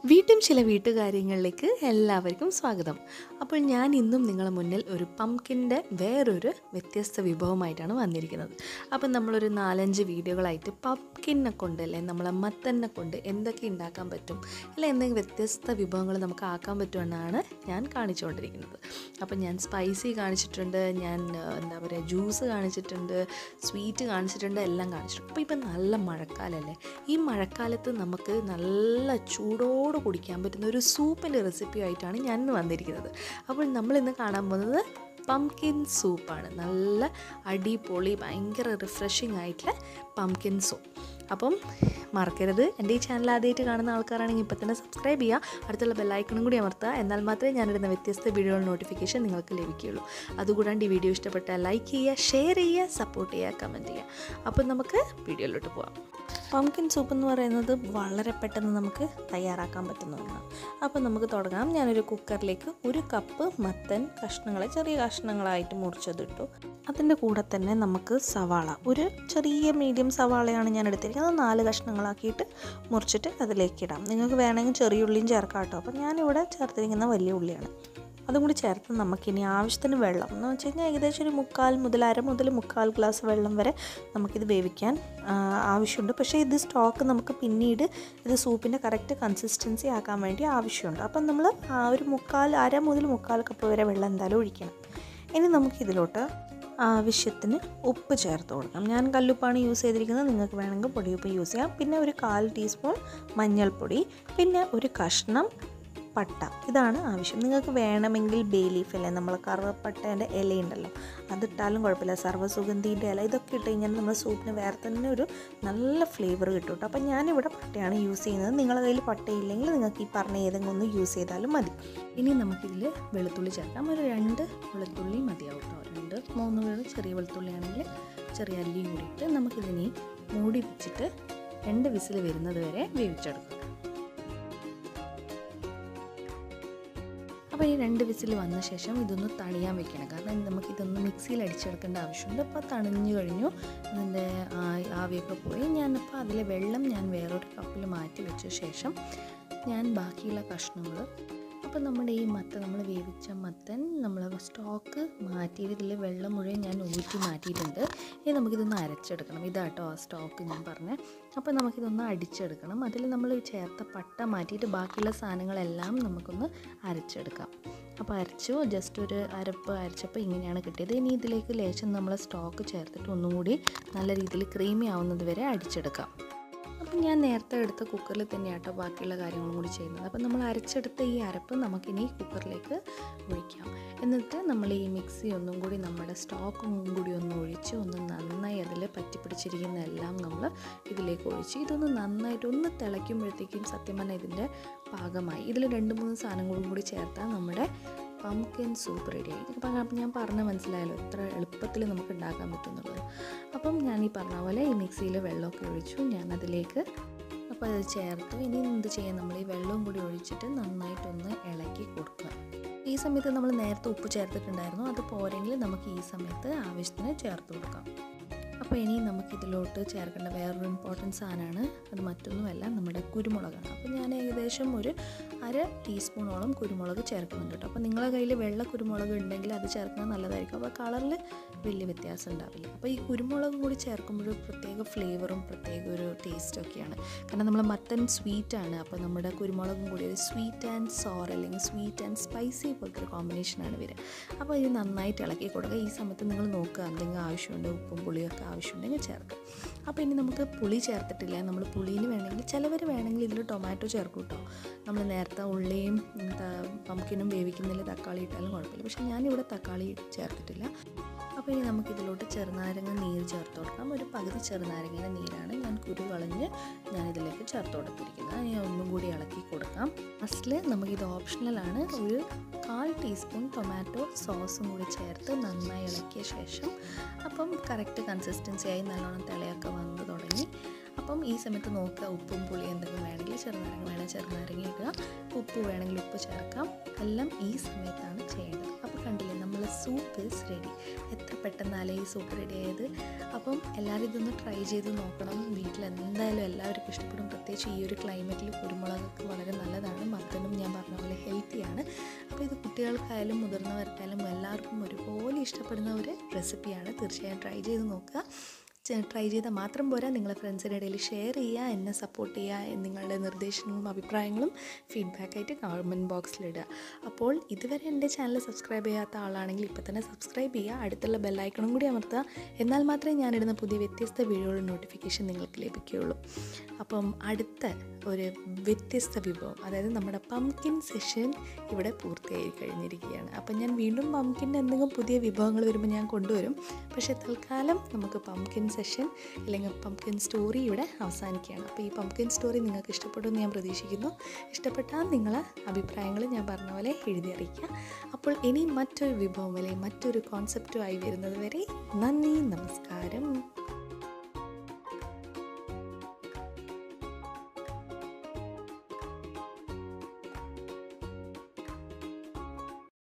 വീട്ടും ചില വീട്ടുകാര്യങ്ങളിലേക്ക് എല്ലാവർക്കും സ്വാഗതം അപ്പോൾ ഞാൻ ഇന്നും നിങ്ങളുടെ മുന്നിൽ ഒരു പംകിൻ്റെ വേറൊരു വ്യത്യസ്ത വിഭവമായിട്ടാണ് വന്നിരിക്കുന്നത് അപ്പം നമ്മളൊരു നാലഞ്ച് വീഡിയോകളായിട്ട് പംകിനെ കൊണ്ട് അല്ലെ നമ്മളെ മത്തനെ കൊണ്ട് എന്തൊക്കെ ഉണ്ടാക്കാൻ പറ്റും അല്ലെ എന്തെങ്കിലും വ്യത്യസ്ത വിഭവങ്ങൾ നമുക്ക് ആക്കാൻ പറ്റുമെന്നാണ് ഞാൻ കാണിച്ചുകൊണ്ടിരിക്കുന്നത് അപ്പം ഞാൻ സ്പൈസി കാണിച്ചിട്ടുണ്ട് ഞാൻ ആ, എന്താ പറയുക ജ്യൂസ് കാണിച്ചിട്ടുണ്ട് സ്വീറ്റ് കാണിച്ചിട്ടുണ്ട് എല്ലാം കാണിച്ചിട്ടുണ്ട് അപ്പോൾ ഇപ്പം നല്ല മഴക്കാലമല്ലേ ഈ മഴക്കാലത്ത് നമുക്ക് നല്ല ചൂടോട് കുടിക്കാൻ പറ്റുന്ന ഒരു സൂപ്പിൻ്റെ റെസിപ്പി ആയിട്ടാണ് ഞാൻ ഇന്ന് വന്നിരിക്കുന്നത് അപ്പോൾ നമ്മൾ ഇന്ന് കാണാൻ പോകുന്നത് പംകിൻ സൂപ്പാണ് നല്ല അടിപൊളി ഭയങ്കര റിഫ്രഷിംഗ് ആയിട്ടുള്ള പംകിൻ സൂപ്പ് അപ്പം മറക്കരുത് എൻ്റെ ഈ ചാനൽ ആദ്യമായിട്ട് കാണുന്ന ആൾക്കാരാണെങ്കിൽ ഇപ്പം തന്നെ സബ്സ്ക്രൈബ് ചെയ്യുക അടുത്തുള്ള ബെല്ലൈക്കണും കൂടി അമർത്തുക എന്നാൽ മാത്രമേ ഞാനിടുന്ന വ്യത്യസ്ത വീഡിയോകളുടെ നോട്ടിഫിക്കേഷൻ നിങ്ങൾക്ക് ലഭിക്കുകയുള്ളൂ അതുകൂടാണ്ട് ഈ വീഡിയോ ഇഷ്ടപ്പെട്ടാൽ ലൈക്ക് ചെയ്യുക ഷെയർ ചെയ്യുക സപ്പോർട്ട് ചെയ്യുക കമൻറ്റ് ചെയ്യുക അപ്പം നമുക്ക് വീഡിയോയിലോട്ട് പോവാം പംകിൻ സൂപ്പ് എന്ന് പറയുന്നത് വളരെ പെട്ടെന്ന് നമുക്ക് തയ്യാറാക്കാൻ പറ്റുന്ന ഒന്നാണ് അപ്പോൾ നമുക്ക് തുടങ്ങാം ഞാനൊരു കുക്കറിലേക്ക് ഒരു കപ്പ് മത്തൻ കഷ്ണങ്ങളെ ചെറിയ കഷ്ണങ്ങളായിട്ട് മുറിച്ചതിട്ടു അതിൻ്റെ കൂടെ തന്നെ നമുക്ക് സവാള ഒരു ചെറിയ മീഡിയം സവാളയാണ് ഞാൻ എടുത്തിരിക്കുന്നത് നാല് കഷ്ണങ്ങളാക്കിയിട്ട് മുറിച്ചിട്ട് അതിലേക്ക് ഇടാം നിങ്ങൾക്ക് വേണമെങ്കിൽ ചെറിയ ഉള്ളിയും ചേർക്കാം കേട്ടോ അപ്പോൾ ഞാനിവിടെ ചേർത്തിരിക്കുന്ന വലിയ ഉള്ളിയാണ് അതും കൂടി ചേർത്ത് നമുക്കിനി ആവശ്യത്തിന് വെള്ളം എന്ന് വെച്ച് കഴിഞ്ഞാൽ ഏകദേശം ഒരു മുക്കാൽ മുതൽ അര മുതൽ മുക്കാൽ ഗ്ലാസ് വെള്ളം വരെ നമുക്കിത് വേവിക്കാൻ ആ, ആവശ്യമുണ്ട് പക്ഷേ ഇത് സ്റ്റോക്ക് നമുക്ക് പിന്നീട് ഇത് സൂപ്പിൻ്റെ കറക്റ്റ് കൺസിസ്റ്റൻസി ആക്കാൻ വേണ്ടി ആവശ്യമുണ്ട് അപ്പം നമ്മൾ ആ ഒരു മുക്കാൽ അര മുതൽ മുക്കാൽ കപ്പ് വരെ വെള്ളം എന്തായാലും ഒഴിക്കണം ഇനി നമുക്കിതിലോട്ട് ആവശ്യത്തിന് ഉപ്പ് ചേർത്ത് കൊടുക്കാം ഞാൻ കല്ലുപ്പാണ് യൂസ് ചെയ്തിരിക്കുന്നത് നിങ്ങൾക്ക് വേണമെങ്കിൽ പൊടിയുപ്പ് യൂസ് ചെയ്യാം പിന്നെ ഒരു കാൽ ടീസ്പൂൺ മഞ്ഞൾപ്പൊടി പിന്നെ ഒരു കഷ്ണം പട്ട ഇതാണ് ആവശ്യം നിങ്ങൾക്ക് വേണമെങ്കിൽ ബേ ലീഫ് അല്ലേ നമ്മൾ കറുവപ്പട്ടേൻ്റെ ഇലയുണ്ടല്ലോ അതിട്ടാലും കുഴപ്പമില്ല സർവ്വസുഗന്ധീൻ്റെ ഇല ഇതൊക്കെ ഇട്ട് കഴിഞ്ഞാൽ നമ്മുടെ സൂപ്പിന് വേറെ തന്നെ ഒരു നല്ല ഫ്ലേവർ കിട്ടും കേട്ടോ അപ്പോൾ ഞാനിവിടെ പട്ടയാണ് യൂസ് ചെയ്യുന്നത് നിങ്ങളുടെ കയ്യിൽ പട്ടയില്ലെങ്കിൽ നിങ്ങൾക്ക് ഈ പറഞ്ഞ ഏതെങ്കിലും ഒന്ന് യൂസ് ചെയ്താലും മതി ഇനി നമുക്കിതിൽ വെളുത്തുള്ളി ചേർക്കാം ഒരു രണ്ട് വെളുത്തുള്ളി മതിയാവും കേട്ടോ രണ്ട് മൂന്ന് പേര് ചെറിയ വെളുത്തുള്ളി ആണെങ്കിൽ ചെറിയ അല്ലിയും കൂടി ഇട്ട് നമുക്കിതിനി മൂടി വെച്ചിട്ട് രണ്ട് വിസിൽ വരുന്നത് വരെ വേവിച്ചെടുക്കാം അപ്പോൾ ഈ രണ്ട് വിസിൽ വന്ന ശേഷം ഇതൊന്ന് തണിയാൻ വെക്കണം കാരണം നമുക്കിതൊന്ന് മിക്സിയിൽ അടിച്ചെടുക്കേണ്ട ആവശ്യമുണ്ട് അപ്പോൾ തണിഞ്ഞു കഴിഞ്ഞു അതിൻ്റെ ആ- ആവിയൊക്കെ പോയി ഞാനിപ്പോൾ അതിലെ വെള്ളം ഞാൻ വേറൊരു കപ്പിൽ മാറ്റി വെച്ച ശേഷം ഞാൻ ബാക്കിയുള്ള കഷ്ണങ്ങൾ അപ്പോൾ നമ്മുടെ ഈ മത്തൻ നമ്മൾ വേവിച്ച മത്തൻ നമ്മൾ സ്റ്റോക്ക് മാറ്റിയിട്ട് ഇതിൽ വെള്ളം മുഴുവൻ ഞാൻ ഊറ്റി മാറ്റിയിട്ടുണ്ട് ഇനി നമുക്കിതൊന്ന് അരച്ചെടുക്കണം ഇതാട്ടോ ആ സ്റ്റോക്ക് ഞാൻ പറഞ്ഞത് അപ്പോൾ നമുക്കിതൊന്ന് അടിച്ചെടുക്കണം അതിൽ നമ്മൾ ചേർത്ത പട്ട മാറ്റിയിട്ട് ബാക്കിയുള്ള സാധനങ്ങളെല്ലാം നമുക്കൊന്ന് അരച്ചെടുക്കാം അപ്പോൾ അരച്ചു ജസ്റ്റ് ഒരു അരപ്പ് അരച്ചപ്പോൾ ഇങ്ങനെയാണ് കിട്ടിയത് ഇനി ഇതിലേക്ക് ലേശം നമ്മൾ സ്റ്റോക്ക് ചേർത്തിട്ട് ഒന്നും കൂടി നല്ല രീതിയിൽ ക്രീമി ആവുന്നത് വരെ അടിച്ചെടുക്കാം അപ്പം ഞാൻ നേരത്തെ എടുത്ത കുക്കറിൽ തന്നെയാട്ടോ ബാക്കിയുള്ള കാര്യങ്ങളും കൂടി ചെയ്യുന്നത് അപ്പം നമ്മൾ അരച്ചെടുത്ത ഈ അരപ്പ് നമുക്കിനി കുക്കറിലേക്ക് ഒഴിക്കാം എന്നിട്ട് നമ്മൾ ഈ മിക്സി ഒന്നും കൂടി നമ്മുടെ സ്റ്റോക്കും കൂടി ഒന്ന് ഒഴിച്ച് ഒന്ന് നന്നായി അതിൽ പറ്റിപ്പിടിച്ചിരിക്കുന്ന എല്ലാം നമ്മൾ ഇതിലേക്ക് ഒഴിച്ച് ഇതൊന്ന് നന്നായിട്ട് ഒന്ന് തിളയ്ക്കുമ്പോഴത്തേക്കും സത്യം പറഞ്ഞാൽ ഇതിൻ്റെ പാകമായി ഇതിൽ രണ്ട് മൂന്ന് സാധനങ്ങളും കൂടി ചേർത്താൽ നമ്മുടെ പംകിൻ സൂപ്പ് റെഡിയായി അപ്പം അപ്പം ഞാൻ പറഞ്ഞ മനസ്സിലായല്ലോ എത്ര എളുപ്പത്തിൽ നമുക്ക് ഉണ്ടാക്കാൻ പറ്റും എന്നുള്ളത് അപ്പം ഞാൻ ഈ പറഞ്ഞ പോലെ ഈ മിക്സിയിൽ വെള്ളമൊക്കെ ഒഴിച്ചു ഞാൻ അതിലേക്ക് അപ്പോൾ അത് ചേർത്തു ഇനി എന്ത് ചെയ്യാം നമ്മൾ ഈ വെള്ളവും കൂടി ഒഴിച്ചിട്ട് നന്നായിട്ടൊന്ന് ഇളക്കി കൊടുക്കുക ഈ സമയത്ത് നമ്മൾ നേരത്തെ ഉപ്പ് ചേർത്തിട്ടുണ്ടായിരുന്നു അത് പോരെങ്കിൽ നമുക്ക് ഈ സമയത്ത് ആവശ്യത്തിന് ചേർത്ത് കൊടുക്കാം അപ്പോൾ ഇനി നമുക്കിതിലോട്ട് ചേർക്കേണ്ട വേറൊരു ഇമ്പോർട്ടൻറ്റ് സാധനമാണ് അത് മറ്റൊന്നുമല്ല നമ്മുടെ കുരുമുളകാണ് അപ്പോൾ ഞാൻ ഏകദേശം ഒരു അര ടീസ്പൂണോളം കുരുമുളക് ചേർക്കുന്നുണ്ട് കേട്ടോ അപ്പോൾ നിങ്ങളുടെ കയ്യിൽ വെള്ള കുരുമുളക് ഉണ്ടെങ്കിൽ അത് ചേർക്കുന്നത് നല്ലതായിരിക്കും അപ്പോൾ കളറിൽ വലിയ വ്യത്യാസം ഉണ്ടാവില്ല അപ്പോൾ ഈ കുരുമുളകും കൂടി ചേർക്കുമ്പോൾ ഒരു പ്രത്യേക ഫ്ലേവറും പ്രത്യേക ഒരു ടേസ്റ്റും ഒക്കെയാണ് കാരണം നമ്മൾ മത്തൻ സ്വീറ്റാണ് അപ്പോൾ നമ്മുടെ കുരുമുളകും കൂടി ഒരു സ്വീറ്റ് ആൻഡ് സോർ അല്ലെങ്കിൽ സ്വീറ്റ് ആൻഡ് സ്പൈസി പോലത്തെ ഒരു കോമ്പിനേഷനാണ് വരിക അപ്പോൾ ഇത് നന്നായിട്ട് ഇളക്കി കൊടുക്കുക ഈ സമയത്ത് നിങ്ങൾ നോക്കുക എന്തെങ്കിലും ആവശ്യമുണ്ട് ഉപ്പും പുളിയൊക്കെ ആവശ്യമുണ്ടെങ്കിൽ ചേർക്കുക അപ്പോൾ ഇനി നമുക്ക് പുളി ചേർത്തിട്ടില്ല നമ്മൾ പുളിയിൽ വേണമെങ്കിൽ ചിലവർ വേണമെങ്കിൽ ഇതിൽ ടൊമാറ്റോ ചേർക്കും കേട്ടോ നമ്മൾ നേരത്തെ ഉള്ളിയും ഉം, ത- പംകിനും വേവിക്കുന്നതിൽ തക്കാളി ഇട്ടാലും കുഴപ്പമില്ല പക്ഷേ ഞാനിവിടെ തക്കാളി ചേർത്തിട്ടില്ല അപ്പോൾ ഇനി നമുക്ക് ഇതിലോട്ട് ചെറുനാരങ്ങ നീര് ചേർത്ത് കൊടുക്കാം ഒരു പകുതി ചെറുനാരങ്ങയുടെ നീരാണ് ഞാൻ കുരു കളഞ്ഞ് ഞാൻ ഇതിലേക്ക് ചേർത്ത് കൊടുത്തിരിക്കുന്നത് ഇനി ഒന്നും കൂടി ഇളക്കി കൊടുക്കാം ഫസ്റ്റിൽ നമുക്കിത് ഓപ്ഷണലാണ് ഒരു കാൽ ടീസ്പൂൺ ടൊമാറ്റോ സോസും കൂടി ചേർത്ത് നന്നായി ഇളക്കിയ ശേഷം അപ്പം കറക്റ്റ് കൺസിസ്റ്റൻസി ആയി നല്ലോണം തിളയൊക്കെ വന്ന് തുടങ്ങി അപ്പം ഈ സമയത്ത് നോക്കുക ഉപ്പും പുളി എന്തെങ്കിലും വേണമെങ്കിൽ ചെറുനാരങ്ങ വേണമെങ്കിൽ ചെറുനാരങ്ങ ഇടുക ഉപ്പ് വേണമെങ്കിൽ ഉപ്പ് ചേർക്കാം എല്ലാം ഈ സമയത്താണ് ചെയ്യേണ്ടത് അപ്പോൾ കണ്ടില്ലേ നമ്മൾ സൂപ്പ് ഈസ് റെഡി എത്ര പെട്ടെന്നല്ലേ ഈ സൂപ്പ് റെഡി ആയത് അപ്പം എല്ലാവരും ഇതൊന്ന് ട്രൈ ചെയ്ത് നോക്കണം വീട്ടിൽ എന്തായാലും എല്ലാവർക്കും ഇഷ്ടപ്പെടും പ്രത്യേകിച്ച് ഈ ഒരു ക്ലൈമറ്റിൽ കുരുമുളകൊക്കെ വളരെ നല്ലതാണ് കുട്ടികൾക്കായാലും മുതിർന്നവർക്കായാലും എല്ലാവർക്കും ഒരുപോലെ ഇഷ്ടപ്പെടുന്ന ഒരു റെസിപ്പിയാണ് തീർച്ചയായും ട്രൈ ചെയ്ത് നോക്കുക ട്രൈ ചെയ്താൽ മാത്രം പോരാ നിങ്ങളെ ഫ്രണ്ട്സിൻ്റെ ഇടയിൽ ഷെയർ ചെയ്യുക എന്നെ സപ്പോർട്ട് ചെയ്യുക നിങ്ങളുടെ നിർദ്ദേശങ്ങളും അഭിപ്രായങ്ങളും ഫീഡ്ബാക്കായിട്ട് കമൻറ്റ് ബോക്സിലിടുക അപ്പോൾ ഇതുവരെ എൻ്റെ ചാനൽ സബ്സ്ക്രൈബ് ചെയ്യാത്ത ആളാണെങ്കിൽ ഇപ്പോൾ തന്നെ സബ്സ്ക്രൈബ് ചെയ്യുക അടുത്തുള്ള ബെല്ലൈക്കണും കൂടി അമർത്തുക എന്നാൽ മാത്രമേ ഞാനിടുന്ന പുതിയ വ്യത്യസ്ത വീഡിയോയുടെ നോട്ടിഫിക്കേഷൻ നിങ്ങൾക്ക് ലഭിക്കുകയുള്ളൂ അപ്പം അടുത്ത ഒരു വ്യത്യസ്ത വിഭവം അതായത് നമ്മുടെ പംകിൻ സെഷൻ ഇവിടെ പൂർത്തിയായി കഴിഞ്ഞിരിക്കുകയാണ് അപ്പം ഞാൻ വീണ്ടും പംകിൻ്റെ എന്തെങ്കിലും പുതിയ വിഭവങ്ങൾ വരുമ്പോൾ ഞാൻ കൊണ്ടുവരും പക്ഷേ തൽക്കാലം നമുക്ക് പംകിൻ സെഷൻ അല്ലെങ്കിൽ പംകിൻ സ്റ്റോറി ഇവിടെ അവസാനിക്കുകയാണ് അപ്പോൾ ഈ പംകിൻ സ്റ്റോറി നിങ്ങൾക്ക് ഇഷ്ടപ്പെടുമെന്ന് ഞാൻ പ്രതീക്ഷിക്കുന്നു ഇഷ്ടപ്പെട്ടാൽ നിങ്ങളെ അഭിപ്രായങ്ങൾ ഞാൻ പറഞ്ഞ പോലെ എഴുതി അറിയിക്കുക അപ്പോൾ ഇനി മറ്റൊരു വിഭവം അല്ലെങ്കിൽ മറ്റൊരു കോൺസെപ്റ്റുമായി വരുന്നത് വരെ നന്ദി നമസ്കാരം